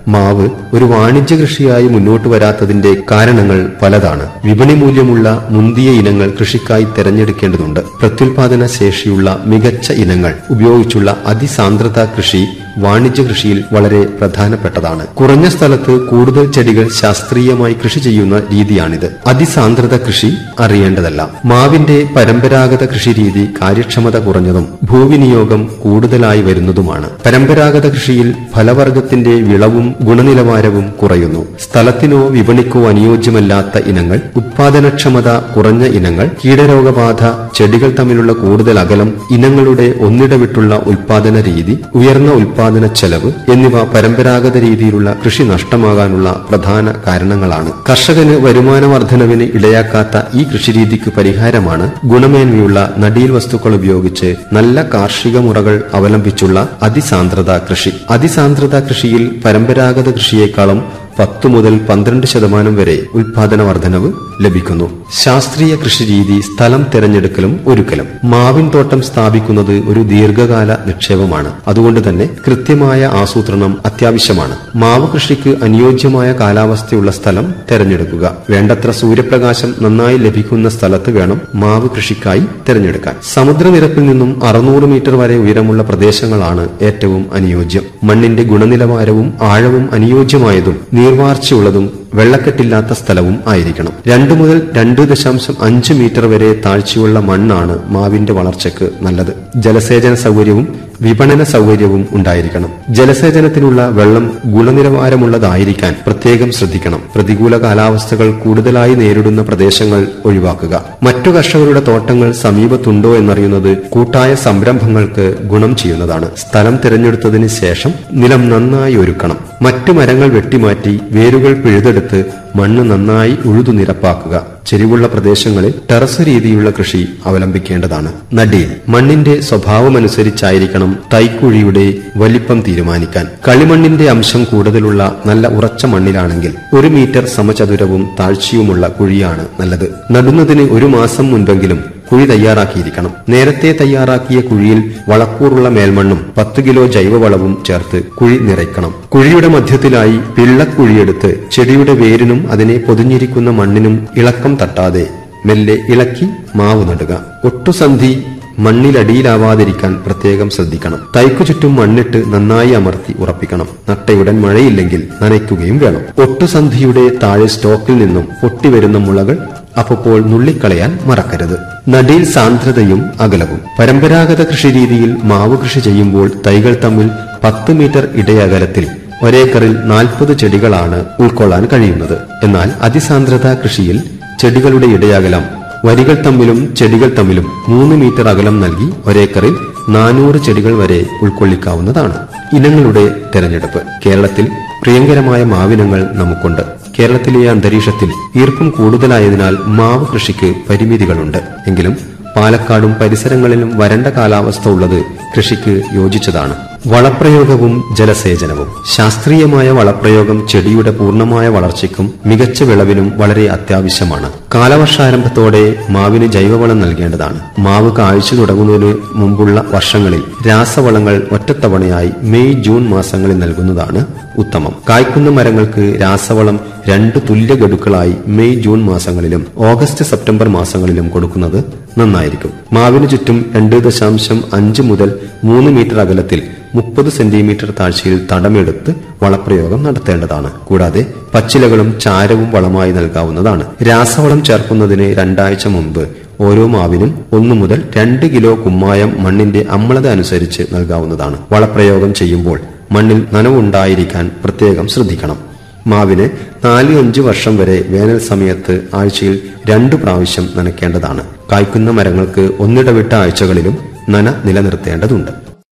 മാവ് ഒരു വാണിജ്യ കൃഷിയായി മുന്നോട്ട് വരാത്തതിന്റെ കാരണങ്ങൾ പലതാണ് വിപണി മൂല്യമുള്ള മുന്തിയ ഇനങ്ങൾ കൃഷിക്കായി തെരഞ്ഞെടുക്കേണ്ടതുണ്ട് പ്രത്യുൽപാദന ശേഷിയുള്ള മികച്ച ഇനങ്ങൾ ഉപയോഗിച്ചുള്ള അതിസാന്ദ്രത കൃഷി വാണിജ്യ കൃഷിയിൽ വളരെ പ്രധാനപ്പെട്ടതാണ് കുറഞ്ഞ സ്ഥലത്ത് കൂടുതൽ ചെടികൾ ശാസ്ത്രീയമായി കൃഷി ചെയ്യുന്ന രീതിയാണിത് അതിസാന്ദ്രത കൃഷി അറിയേണ്ടതല്ല മാവിന്റെ പരമ്പരാഗത കൃഷി രീതി കാര്യക്ഷമത കുറഞ്ഞതും ഭൂവിനിയോഗം കൂടുതലായി വരുന്നതുമാണ് പരമ്പരാഗത കൃഷിയിൽ ഫലവർഗത്തിന്റെ വിളവും ഗുണനിലവാരവും കുറയുന്നു സ്ഥലത്തിനോ വിപണിക്കോ അനുയോജ്യമല്ലാത്ത ഇനങ്ങൾ ഉത്പാദനക്ഷമത കുറഞ്ഞ ഇനങ്ങൾ കീടരോഗബാധ ചെടികൾ തമ്മിലുള്ള കൂടുതൽ അകലം ഇനങ്ങളുടെ ഒന്നിടവിട്ടുള്ള ഉൽപാദന രീതി ഉയർന്ന ഉൽപാദന ചെലവ് എന്നിവ പരമ്പരാഗത രീതിയിലുള്ള കൃഷി നഷ്ടമാകാനുള്ള പ്രധാന കാരണങ്ങളാണ് കർഷകന് വരുമാന വർധനവിന് ഇടയാക്കാത്ത ഈ കൃഷിരീതിക്ക് പരിഹാരമാണ് ഗുണമേന്മയുള്ള നടീൽ വസ്തുക്കൾ ഉപയോഗിച്ച് നല്ല കാർഷിക മുറകൾ അവലംബിച്ചുള്ള അതിസാന്ദ്രത കൃഷി അതിസാന്ദ്രത കൃഷിയിൽ പരമ്പരാഗത കൃഷിയേക്കാളും പത്തു മുതൽ പന്ത്രണ്ട് ശതമാനം വരെ ഉൽപാദന വർധനവ് ലഭിക്കുന്നു ശാസ്ത്രീയ കൃഷിരീതി സ്ഥലം തിരഞ്ഞെടുക്കലും ഒരുക്കലും മാവിൻ തോട്ടം സ്ഥാപിക്കുന്നത് ഒരു ദീർഘകാല നിക്ഷേപമാണ് അതുകൊണ്ട് തന്നെ കൃത്യമായ ആസൂത്രണം അത്യാവശ്യമാണ് മാവ് കൃഷിക്ക് അനുയോജ്യമായ കാലാവസ്ഥയുള്ള സ്ഥലം തിരഞ്ഞെടുക്കുക വേണ്ടത്ര സൂര്യപ്രകാശം നന്നായി ലഭിക്കുന്ന സ്ഥലത്ത് വേണം മാവ് കൃഷിക്കായി തിരഞ്ഞെടുക്കാൻ സമുദ്രനിരപ്പിൽ നിന്നും അറുന്നൂറ് മീറ്റർ വരെ ഉയരമുള്ള പ്രദേശങ്ങളാണ് ഏറ്റവും അനുയോജ്യം മണ്ണിന്റെ ഗുണനിലവാരവും ആഴവും അനുയോജ്യമായതും നീർവാർച്ചയുള്ളതും വെള്ളക്കെട്ടില്ലാത്ത സ്ഥലവും ആയിരിക്കണം രണ്ടു മുതൽ രണ്ട് ദശാംശം അഞ്ച് മീറ്റർ വരെ താഴ്ചയുള്ള മണ്ണാണ് മാവിന്റെ വളർച്ചയ്ക്ക് നല്ലത് ജലസേചന സൗകര്യവും വിപണന സൗകര്യവും ഉണ്ടായിരിക്കണം ജലസേചനത്തിനുള്ള വെള്ളം ഗുണനിലവാരമുള്ളതായിരിക്കാൻ പ്രത്യേകം ശ്രദ്ധിക്കണം പ്രതികൂല കാലാവസ്ഥകൾ കൂടുതലായി നേരിടുന്ന പ്രദേശങ്ങൾ ഒഴിവാക്കുക മറ്റു കർഷകരുടെ തോട്ടങ്ങൾ സമീപത്തുണ്ടോ എന്നറിയുന്നത് കൂട്ടായ സംരംഭങ്ങൾക്ക് ഗുണം ചെയ്യുന്നതാണ് സ്ഥലം തിരഞ്ഞെടുത്തതിന് ശേഷം നിലം നന്നായി ഒരുക്കണം മറ്റു മരങ്ങൾ വെട്ടിമാറ്റി വേരുകൾ പിഴുതെടുത്ത് മണ്ണ് നന്നായി ഉഴുതു നിരപ്പാക്കുക ചെരിവുള്ള പ്രദേശങ്ങളിൽ ടെറസ് രീതിയിലുള്ള കൃഷി അവലംബിക്കേണ്ടതാണ് നടീൽ മണ്ണിന്റെ സ്വഭാവമനുസരിച്ചായിരിക്കണം തൈക്കുഴിയുടെ വലിപ്പം തീരുമാനിക്കാൻ കളിമണ്ണിന്റെ അംശം കൂടുതലുള്ള നല്ല ഉറച്ച മണ്ണിലാണെങ്കിൽ ഒരു മീറ്റർ സമചതുരവും താഴ്ചയുമുള്ള കുഴിയാണ് നല്ലത് നടുന്നതിന് ഒരു മാസം മുൻപെങ്കിലും കുഴി തയ്യാറാക്കിയിരിക്കണം നേരത്തെ തയ്യാറാക്കിയ കുഴിയിൽ വളക്കൂറുള്ള മേൽമണ്ണും പത്ത് കിലോ ജൈവവളവും ചേർത്ത് കുഴി നിറയ്ക്കണം കുഴിയുടെ മധ്യത്തിലായി പിള്ളക്കുഴിയെടുത്ത് ചെടിയുടെ വേരിനും അതിനെ പൊതിഞ്ഞിരിക്കുന്ന മണ്ണിനും ഇളക്കം തട്ടാതെ മെല്ലെ ഇളക്കി മാവ് നടുക ഒട്ടുസന്ധി മണ്ണിലടിയിലാവാതിരിക്കാൻ പ്രത്യേകം ശ്രദ്ധിക്കണം തൈക്കു ചുറ്റും മണ്ണിട്ട് നന്നായി അമർത്തി ഉറപ്പിക്കണം നട്ടയുടൻ മഴയില്ലെങ്കിൽ നനയ്ക്കുകയും വേണം ഒട്ടുസന്ധിയുടെ താഴെ സ്റ്റോക്കിൽ നിന്നും പൊട്ടിവരുന്ന മുളകൾ അപ്പോൾ നുള്ളിക്കളയാൻ മറക്കരുത് നടീൽ സാന്ദ്രതയും അകലവും പരമ്പരാഗത കൃഷിരീതിയിൽ മാവ് കൃഷി ചെയ്യുമ്പോൾ തൈകൾ തമ്മിൽ പത്ത് മീറ്റർ ഇടയകലത്തിൽ ഒരേക്കറിൽ നാൽപ്പത് ചെടികളാണ് ഉൾക്കൊള്ളാൻ കഴിയുന്നത് എന്നാൽ അതിസാന്ദ്രത കൃഷിയിൽ ചെടികളുടെ ഇടയകലം വരികൾ തമ്മിലും ചെടികൾ തമ്മിലും മൂന്ന് മീറ്റർ അകലം നൽകി ഒരേക്കറിൽ നാനൂറ് ചെടികൾ വരെ ഉൾക്കൊള്ളിക്കാവുന്നതാണ് ഇനങ്ങളുടെ തെരഞ്ഞെടുപ്പ് കേരളത്തിൽ പ്രിയങ്കരമായ മാവിനങ്ങൾ നമുക്കുണ്ട് കേരളത്തിലെ അന്തരീക്ഷത്തിൽ ഈർപ്പം കൂടുതലായതിനാൽ മാവ് കൃഷിക്ക് പരിമിതികളുണ്ട് എങ്കിലും പാലക്കാടും പരിസരങ്ങളിലും വരണ്ട കാലാവസ്ഥ ഉള്ളത് കൃഷിക്ക് യോജിച്ചതാണ് വളപ്രയോഗവും ജലസേചനവും ശാസ്ത്രീയമായ വളപ്രയോഗം ചെടിയുടെ പൂർണ്ണമായ വളർച്ചയ്ക്കും മികച്ച വിളവിനും വളരെ അത്യാവശ്യമാണ് കാലവർഷാരംഭത്തോടെ മാവിന് ജൈവവളം നൽകേണ്ടതാണ് മാവ് കാഴ്ച തുടങ്ങുന്നതിന് മുമ്പുള്ള വർഷങ്ങളിൽ രാസവളങ്ങൾ ഒറ്റത്തവണയായി മെയ് ജൂൺ മാസങ്ങളിൽ നൽകുന്നതാണ് ഉത്തമം കായ്ക്കുന്ന മരങ്ങൾക്ക് രാസവളം രണ്ട് തുല്യ ഗഡുക്കളായി മെയ് ജൂൺ മാസങ്ങളിലും ഓഗസ്റ്റ് സെപ്റ്റംബർ മാസങ്ങളിലും കൊടുക്കുന്നത് നന്നായിരിക്കും മാവിന് ചുറ്റും രണ്ട് ദശാംശം അഞ്ച് മുതൽ മൂന്ന് മീറ്റർ അകലത്തിൽ മുപ്പത് സെന്റിമീറ്റർ താഴ്ചയിൽ തടമെടുത്ത് വളപ്രയോഗം നടത്തേണ്ടതാണ് കൂടാതെ പച്ചിലകളും ചാരവും വളമായി നൽകാവുന്നതാണ് രാസവളം ചേർക്കുന്നതിന് രണ്ടാഴ്ച മുമ്പ് ഓരോ മാവിനും ഒന്നു മുതൽ രണ്ട് കിലോ കുമ്മായം മണ്ണിന്റെ അമ്ലത അനുസരിച്ച് നൽകാവുന്നതാണ് വളപ്രയോഗം ചെയ്യുമ്പോൾ മണ്ണിൽ നനവുണ്ടായിരിക്കാൻ പ്രത്യേകം ശ്രദ്ധിക്കണം മാവിന് നാല് അഞ്ച് വർഷം വരെ വേനൽ സമയത്ത് ആഴ്ചയിൽ രണ്ടു പ്രാവശ്യം നനയ്ക്കേണ്ടതാണ് കായ്ക്കുന്ന മരങ്ങൾക്ക് ഒന്നിടവിട്ട ആഴ്ചകളിലും നന നിലനിർത്തേണ്ടതുണ്ട്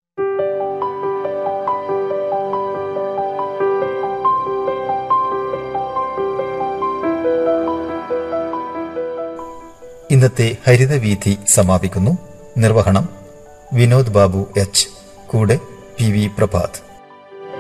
ഇന്നത്തെ ഹരിതവീഥി സമാപിക്കുന്നു നിർവഹണം വിനോദ് ബാബു എച്ച് കൂടെ പി വി പ്രഭാത്